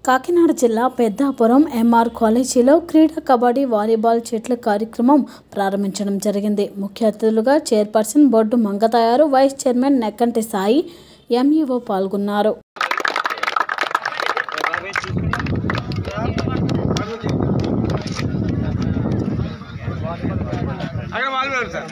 కాకినాడ జిల్లా పెద్దాపురం ఎంఆర్ కాలేజీలో క్రీడా కబడ్డీ వాలీబాల్ చెట్ల కార్యక్రమం ప్రారంభించడం జరిగింది ముఖ్య అతిథులుగా chairperson Boddu Mangathayaru vice chairman Nekkanti Sai MEO పాల్గొన్నారు అక్కడ వాళ్ళు వేరు సార్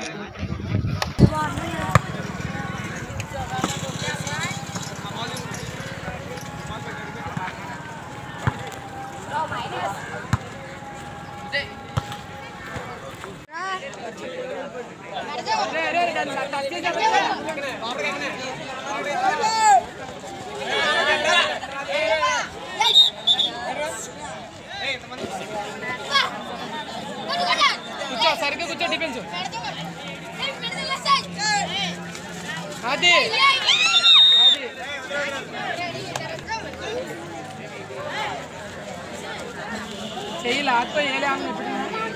కూర్చో సరిగ్గా కూర్చో డిఫెన్స్ అది అది చెయ్యి లాక్తో వేయలే అమ్మ ఇప్పుడు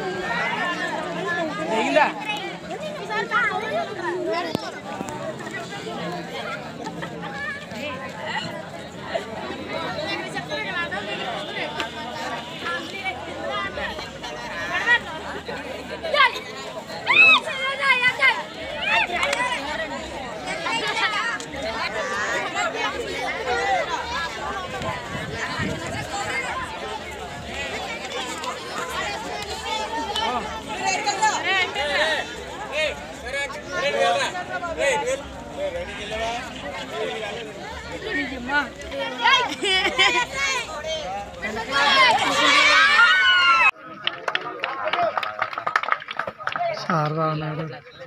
తెగిందా అమ్మా సార్ రాన్నాడు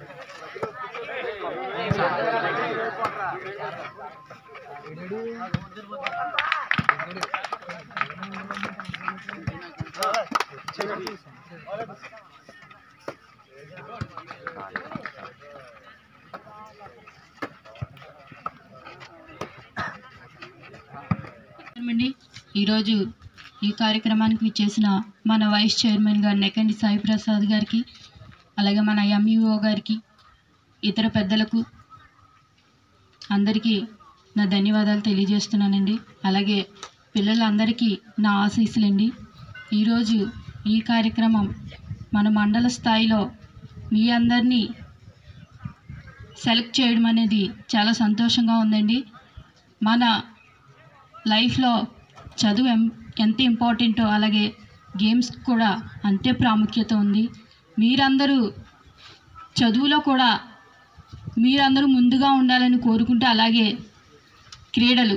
అండి ఈరోజు ఈ కార్యక్రమానికి విచ్చేసిన మన వైస్ చైర్మన్ గారు నెకండి సాయి ప్రసాద్ గారికి అలాగే మన ఎంఈఓ గారికి ఇతర పెద్దలకు అందరికీ నా ధన్యవాదాలు తెలియజేస్తున్నానండి అలాగే పిల్లలందరికీ నా ఆశీస్సులండి ఈరోజు ఈ కార్యక్రమం మన మండల స్థాయిలో మీ అందరినీ సెలెక్ట్ చేయడం అనేది చాలా సంతోషంగా ఉందండి మన లైఫ్లో చదువు ఎం ఎంత ఇంపార్టెంటో అలాగే గేమ్స్ కూడా అంతే ప్రాముఖ్యత ఉంది మీరందరూ చదువులో కూడా మీరందరూ ముందుగా ఉండాలని కోరుకుంటూ అలాగే క్రీడలు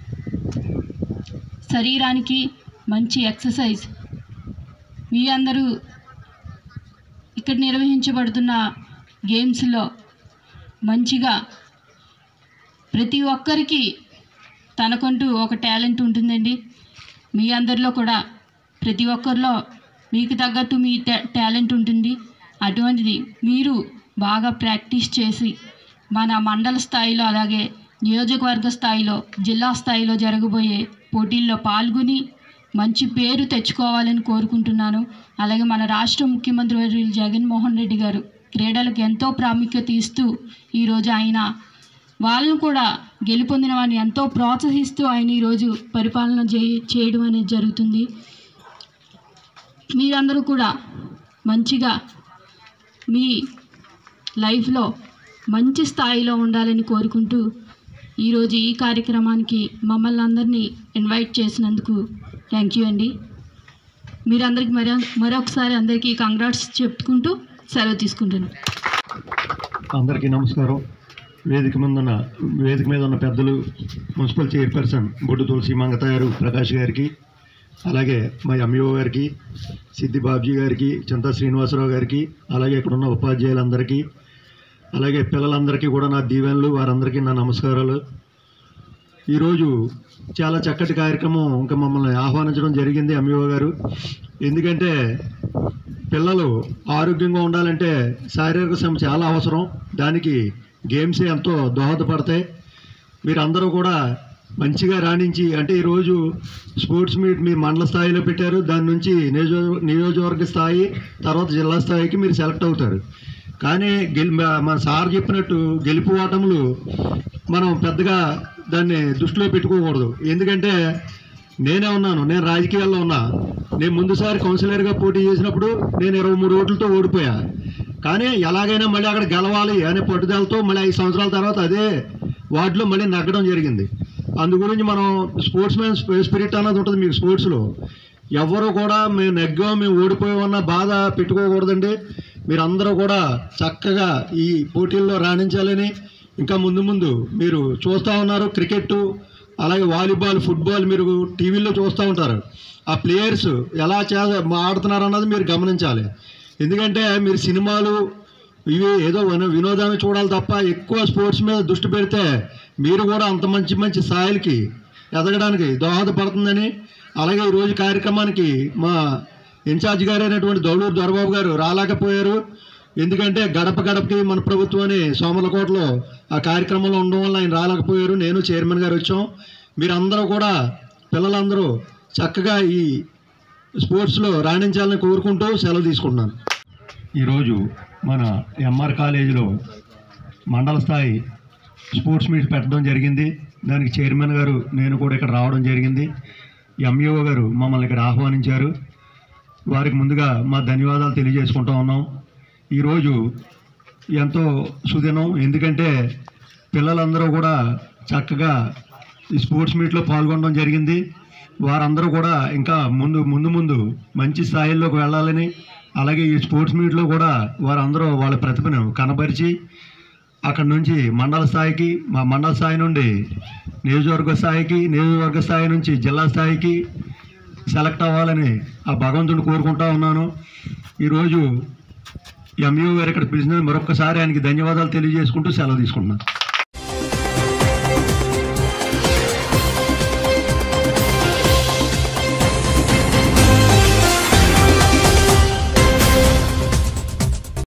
శరీరానికి మంచి ఎక్సర్సైజ్ మీ అందరూ ఇక్కడ నిర్వహించబడుతున్న గేమ్స్లో మంచిగా ప్రతి ఒక్కరికి తనకంటూ ఒక టాలెంట్ ఉంటుందండి మీ అందరిలో కూడా ప్రతి ఒక్కరిలో మీకు తగ్గట్టు మీ టా- టాలెంట్ ఉంటుంది అటువంటిది మీరు బాగా ప్రాక్టీస్ చేసి మన మండల స్థాయిలో అలాగే నియోజకవర్గ స్థాయిలో జిల్లా స్థాయిలో జరగబోయే పోటీల్లో పాల్గొని మంచి పేరు తెచ్చుకోవాలని కోరుకుంటున్నాను అలాగే మన రాష్ట్ర ముఖ్యమంత్రి వర్యులు జగన్మోహన్ రెడ్డి గారు క్రీడలకు ఎంతో ప్రాముఖ్యత ఇస్తూ ఈరోజు ఆయన వాళ్ళను కూడా గెలుపొందిన వారిని ఎంతో ప్రోత్సహిస్తూ ఆయన ఈరోజు పరిపాలన చేయ చేయడం అనేది జరుగుతుంది మీరందరూ కూడా మంచిగా మీ లైఫ్లో మంచి స్థాయిలో ఉండాలని కోరుకుంటూ ఈరోజు ఈ కార్యక్రమానికి మమ్మల్ని అందరినీ ఇన్వైట్ చేసినందుకు థ్యాంక్ యూ అండి మీరందరికీ మరో మరొకసారి అందరికీ కంగ్రాట్స్ చెప్పుకుంటూ సెలవు తీసుకుంటున్నాను అందరికీ నమస్కారం వేదిక మీద ఉన్న వేదిక మీద ఉన్న పెద్దలు మున్సిపల్ చైర్పర్సన్ బొడ్డు తులసి మంగతాయారు ప్రకాష్ గారికి అలాగే మా ఎంఈఓ గారికి సిద్ధి బాబ్జీ గారికి చింతా శ్రీనివాసరావు గారికి అలాగే ఇక్కడ ఉన్న ఉపాధ్యాయులందరికీ అలాగే పిల్లలందరికీ కూడా నా దీవెనలు వారందరికీ నా నమస్కారాలు ఈరోజు చాలా చక్కటి కార్యక్రమం ఇంకా మమ్మల్ని ఆహ్వానించడం జరిగింది ఎంఈఓ గారు ఎందుకంటే పిల్లలు ఆరోగ్యంగా ఉండాలంటే శారీరక శ్రమ చాలా అవసరం దానికి గేమ్స్ ఎంతో దోహదపడతాయి మీరందరూ కూడా మంచిగా రాణించి అంటే ఈరోజు స్పోర్ట్స్ మీట్ మీ మండల స్థాయిలో పెట్టారు దాని నుంచి నియోజక నియోజకవర్గ స్థాయి తర్వాత జిల్లా స్థాయికి మీరు సెలెక్ట్ అవుతారు కానీ గెలి మన సార్ చెప్పినట్టు గెలుపు ఓటములు మనం పెద్దగా దాన్ని దృష్టిలో పెట్టుకోకూడదు ఎందుకంటే నేనే ఉన్నాను నేను రాజకీయాల్లో ఉన్నా నేను ముందుసారి కౌన్సిలర్గా పోటీ చేసినప్పుడు నేను ఇరవై మూడు ఓట్లతో ఓడిపోయా కానీ ఎలాగైనా మళ్ళీ అక్కడ గెలవాలి అనే పట్టుదలతో మళ్ళీ ఐదు సంవత్సరాల తర్వాత అదే వార్డులో మళ్ళీ నగ్గడం జరిగింది అందు గురించి మనం స్పోర్ట్స్ మ్యాన్ స్పిరిట్ అన్నది ఉంటుంది మీకు స్పోర్ట్స్లో ఎవరు కూడా మేము నెగ్గాం మేము ఓడిపోయామన్న బాధ పెట్టుకోకూడదండి మీరందరూ కూడా చక్కగా ఈ పోటీల్లో రాణించాలని ఇంకా ముందు ముందు మీరు చూస్తూ ఉన్నారు క్రికెట్ అలాగే వాలీబాల్ ఫుట్బాల్ మీరు టీవీలో చూస్తూ ఉంటారు ఆ ప్లేయర్స్ ఎలా చే ఆడుతున్నారు అన్నది మీరు గమనించాలి ఎందుకంటే మీరు సినిమాలు ఇవి ఏదో వినో- వినోదాన్ని చూడాలి తప్ప ఎక్కువ స్పోర్ట్స్ మీద దృష్టి పెడితే మీరు కూడా అంత మంచి మంచి స్థాయిలకి ఎదగడానికి దోహదపడుతుందని అలాగే ఈరోజు కార్యక్రమానికి మా ఇన్ఛార్జ్ గారు అయినటువంటి దౌలూరు దొరబాబు గారు రాలేకపోయారు ఎందుకంటే గడప గడపకి మన ప్రభుత్వం అని సోమలకోటలో ఆ కార్యక్రమంలో ఉండడం వల్ల ఆయన రాలేకపోయారు నేను చైర్మన్ గారు వచ్చాం మీరందరూ కూడా పిల్లలందరూ చక్కగా ఈ స్పోర్ట్స్లో రాణించాలని కోరుకుంటూ సెలవు తీసుకుంటున్నాను ఈరోజు మన ఎంఆర్ కాలేజీలో మండల స్థాయి స్పోర్ట్స్ మీట్ పెట్టడం జరిగింది దానికి చైర్మన్ గారు నేను కూడా ఇక్కడ రావడం జరిగింది ఎంఈఓ గారు మమ్మల్ని ఇక్కడ ఆహ్వానించారు వారికి ముందుగా మా ధన్యవాదాలు తెలియజేసుకుంటూ ఉన్నాం ఈరోజు ఎంతో సుదినం ఎందుకంటే పిల్లలందరూ కూడా చక్కగా ఈ స్పోర్ట్స్ మీట్లో పాల్గొనడం జరిగింది వారందరూ కూడా ఇంకా ముందు ముందు ముందు మంచి స్థాయిల్లోకి వెళ్ళాలని అలాగే ఈ స్పోర్ట్స్ మీట్లో కూడా వారందరూ వాళ్ళ ప్రతిభను కనబరిచి అక్కడ నుంచి మండల స్థాయికి మా మండల స్థాయి నుండి నియోజకవర్గ స్థాయికి నియోజకవర్గ స్థాయి నుంచి జిల్లా స్థాయికి సెలెక్ట్ అవ్వాలని ఆ భగవంతుని కోరుకుంటా ఉన్నాను ఈరోజు ఎంఈఓ గారు ఇక్కడ పిలిచిన మరొకసారి ఆయనకి ధన్యవాదాలు తెలియజేసుకుంటూ సెలవు తీసుకుంటున్నాను